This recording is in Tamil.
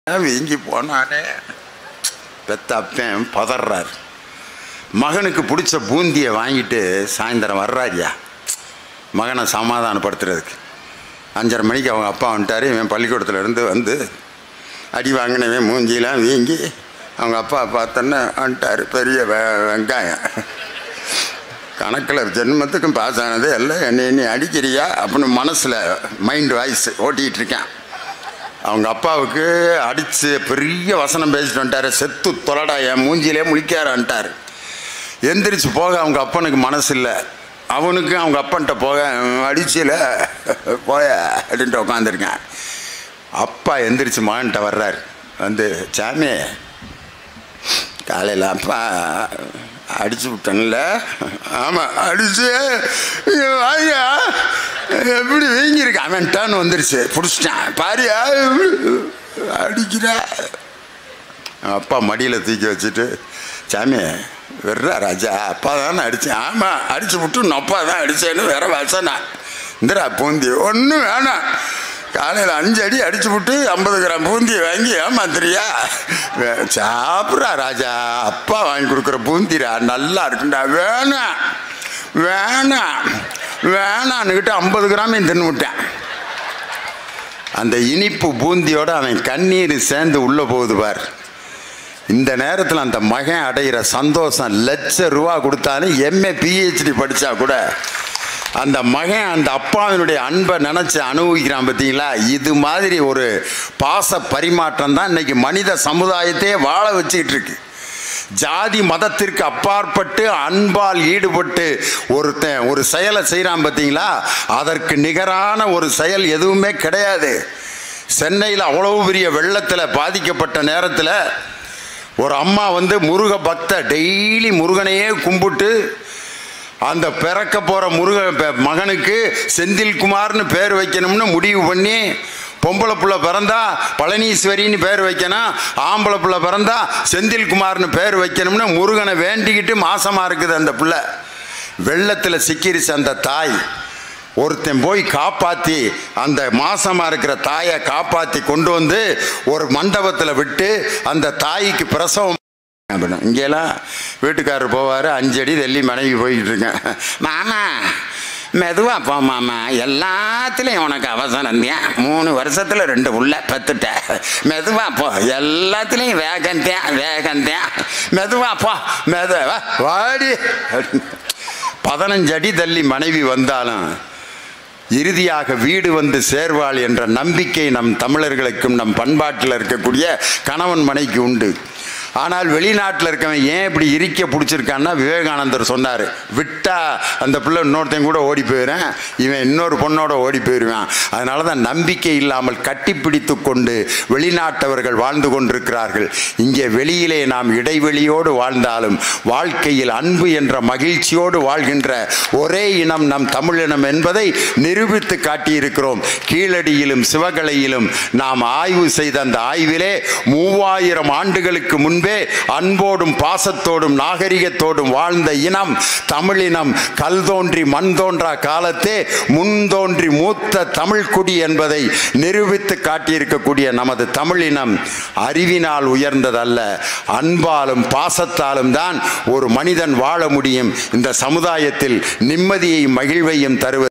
வீங்கி போனானே பெத்த அப்பன் பதறார் மகனுக்கு பிடிச்ச பூந்தியை வாங்கிட்டு சாயந்தரம் வர்றாரியா மகனை சமாதானப்படுத்துறதுக்கு அஞ்சரை மணிக்கு அவங்க அப்பா வந்துட்டார் இவன் பள்ளிக்கூடத்துல இருந்து வந்து அடி வாங்கினவன் மூஞ்சிலாம் வீங்கி அவங்க அப்பா பார்த்தோன்னே வந்துட்டார் பெரிய வெ- வெங்காயம் கணக்கில் ஜென்மத்துக்கும் பாஸ் ஆனது எல்லாம் என்னை நீ அடிக்கிறியா அப்படின்னு மனசில் மைண்ட் வாய்ஸ் ஓட்டிகிட்டு இருக்கேன் அவங்க அப்பாவுக்கு அடித்து பெரிய வசனம் பேசிட்டு வந்துட்டாரு செத்து தொலடா என் மூஞ்சிலே முழிக்காரான்ட்டார் எந்திரிச்சு போக அவங்க அப்பனுக்கு மனசு இல்லை அவனுக்கு அவங்க அப்பன்ட்ட போக அடிச்சில போய அப்படின்ட்டு உட்காந்துருக்கேன் அப்பா எந்திரிச்சு மகன்கிட்ட வர்றார் வந்து சாமி காலையில் அப்பா அடிச்சு விட்டேன்ல ஆமாம் அடிச்சு இங்க வாயா எப்படி வீங்கிருக்கு அவன் டேன் வந்துருச்சு பிடிச்சிட்டான் பாரியா அடிக்கிறா அப்பா மடியில் தூக்கி வச்சுட்டு சாமி வெர்றா ராஜா அப்பா தானே அடித்தேன் ஆமாம் அடிச்சு விட்டு நான் அப்பா தான் அடித்தேன்னு வேற வசனா இந்திரா பூந்தி ஒன்றும் வேணாம் காலையில் அஞ்சு அடி அடிச்சு விட்டு ஐம்பது கிராம் பூந்தியை வாங்கி ஏமாத்துறியா வே- சாப்பிட்றா ராஜா அப்பா வாங்கி கொடுக்குற பூந்திரா நல்லா இருக்குண்டா வேணாம் வேணாம் வேணான்னுக்கிட்டு ஐம்பது கிராமையும் தின்னு விட்டேன் அந்த இனிப்பு பூந்தியோட அவன் கண்ணீர் சேர்ந்து உள்ள போகுது பார் இந்த நேரத்தில் அந்த மகன் அடைகிற சந்தோஷம் லட்ச ரூபா கொடுத்தாலும் எம்ஏ பிஹெச்டி படித்தா கூட அந்த மகன் அந்த அப்பாவினுடைய அன்பை நினச்சி அனுபவிக்கிறான் பார்த்தீங்களா இது மாதிரி ஒரு பாச பரிமாற்றம் தான் இன்னைக்கு மனித சமுதாயத்தையே வாழ வச்சுக்கிட்டு இருக்கு ஜாதி மதத்திற்கு அப்பாற்பட்டு அன்பால் ஈடுபட்டு ஒருத்தன் ஒரு செயலை செய்கிறான் பார்த்தீங்களா அதற்கு நிகரான ஒரு செயல் எதுவுமே கிடையாது சென்னையில் அவ்வளவு பெரிய வெள்ளத்தில் பாதிக்கப்பட்ட நேரத்தில் ஒரு அம்மா வந்து முருக பக்த டெய்லி முருகனையே கும்பிட்டு அந்த பிறக்க போகிற முருக ப- மகனுக்கு செந்தில்குமார்னு பேர் வைக்கணும்னு முடிவு பண்ணி பொம்பளை புள்ள பிறந்தா பழனீஸ்வரின்னு பேர் வைக்கணும் ஆம்பளை புள்ள பிறந்தா செந்தில்குமார்னு பேர் வைக்கணும்னு முருகனை வேண்டிக்கிட்டு மாசமா இருக்குது அந்த பிள்ளை வெள்ளத்தில் சிக்கிருச்சு அந்த தாய் ஒருத்தன் போய் காப்பாற்றி அந்த மாசமா இருக்கிற தாயை காப்பாற்றி கொண்டு வந்து ஒரு மண்டபத்தில் விட்டு அந்த தாய்க்கு பிரசவம் அப்படின்னு இங்கெல்லாம் வீட்டுக்காரர் போவார் அஞ்சடி டெல்லி மனைவி போய்கிட்டு இருக்கேன் மாமா மெதுவா போ மாமா எல்லாத்துலேயும் உனக்கு அவசரம் தான் மூணு வருஷத்தில் ரெண்டு உள்ள பெத்துட்ட மெதுவா போ எல்லாத்துலேயும் வேகந்தேன் வேகந்தேன் மெதுவா போ மெதுவா வாடி பதினஞ்சு அடி தள்ளி மனைவி வந்தாலும் இறுதியாக வீடு வந்து சேர்வாள் என்ற நம்பிக்கை நம் தமிழர்களுக்கும் நம் பண்பாட்டில் இருக்கக்கூடிய கணவன் மனைக்கு உண்டு ஆனால் வெளிநாட்டில் இருக்கவன் ஏன் இப்படி இருக்க பிடிச்சிருக்கான்னா விவேகானந்தர் சொன்னார் விட்டா அந்த பிள்ளை இன்னொருத்தையும் கூட ஓடி போயிடுறேன் இவன் இன்னொரு பொண்ணோட ஓடி போயிடுவான் அதனால தான் நம்பிக்கை இல்லாமல் கட்டிப்பிடித்து கொண்டு வெளிநாட்டவர்கள் வாழ்ந்து கொண்டிருக்கிறார்கள் இங்கே வெளியிலே நாம் இடைவெளியோடு வாழ்ந்தாலும் வாழ்க்கையில் அன்பு என்ற மகிழ்ச்சியோடு வாழ்கின்ற ஒரே இனம் நம் தமிழினம் என்பதை நிரூபித்து காட்டியிருக்கிறோம் கீழடியிலும் சிவகலையிலும் நாம் ஆய்வு செய்த அந்த ஆய்விலே மூவாயிரம் ஆண்டுகளுக்கு முன்பே அன்போடும் பாசத்தோடும் நாகரிகத்தோடும் வாழ்ந்த இனம் தமிழினம் கல் தோன்றி மண் தோன்றா காலத்தே முன் தோன்றி மூத்த தமிழ்குடி என்பதை நிரூபித்து காட்டியிருக்கக்கூடிய நமது தமிழினம் அறிவினால் உயர்ந்ததல்ல அன்பாலும் பாசத்தாலும் தான் ஒரு மனிதன் வாழ முடியும் இந்த சமுதாயத்தில் நிம்மதியையும் மகிழ்வையும் தருவது